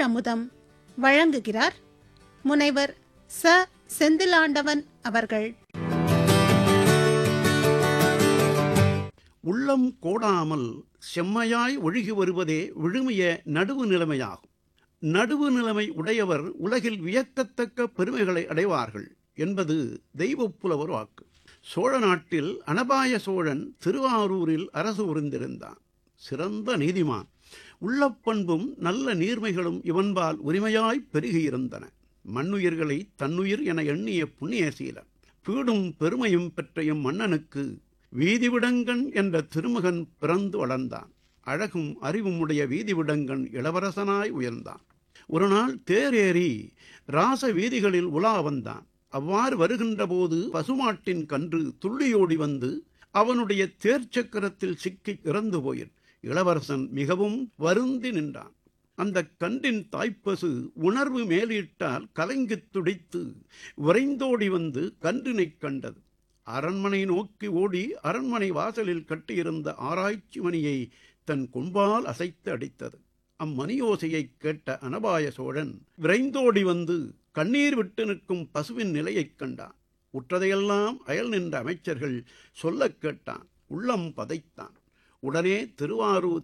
அமுதம் வழங்குகிறார் முனைவர் ச செந்திலாண்டவன் அவர்கள் உள்ளம் கோடாமல் செம்மையாய் ஒழுகி வருவதே விழுமிய நடுவு நிலைமையாகும் நடுவு நிலைமை உடையவர் உலகில் வியக்கத்தக்க பெருமைகளை அடைவார்கள் என்பது தெய்வப் புலவர் வாக்கு சோழ நாட்டில் அனபாய சோழன் திருவாரூரில் அரசு புரிந்திருந்தான் சிறந்த நீதிமான் உள்ளப்பண்பும் நல்ல நீர்மைகளும் இவன்பால் உரிமையாய் பெருகியிருந்தன மண்ணுயிர்களை தன்னுயிர் என எண்ணிய புண்ணியசீலன் பீடும் பெருமையும் பெற்ற மன்னனுக்கு வீதிவிடங்கன் என்ற திருமகன் பிறந்து வளர்ந்தான் அழகும் அறிவும் உடைய வீதிவிடங்கன் இளவரசனாய் உயர்ந்தான் ஒரு நாள் தேரேறி ராச வீதிகளில் உலா வந்தான் அவ்வாறு வருகின்ற போது பசுமாட்டின் கன்று துள்ளியோடி வந்து அவனுடைய தேர்ச்சக்கரத்தில் சிக்கி இறந்து போயிற்று இளவரசன் மிகவும் வருந்தி நின்றான் அந்த கன்றின் தாய்ப்பசு உணர்வு மேலிட்டால் கலங்கித் துடித்து விரைந்தோடி வந்து கன்றினைக் கண்டது அரண்மனை நோக்கி ஓடி அரண்மனை வாசலில் கட்டியிருந்த ஆராய்ச்சி மணியை தன் கொம்பால் அசைத்து அடித்தது அம்மணியோசையைக் கேட்ட அனபாய சோழன் விரைந்தோடி வந்து கண்ணீர் விட்டு நிற்கும் பசுவின் நிலையைக் கண்டான் உற்றதையெல்லாம் அயல் நின்ற அமைச்சர்கள் சொல்லக் கேட்டான் உள்ளம் பதைத்தான் உடனே திருவாரூர்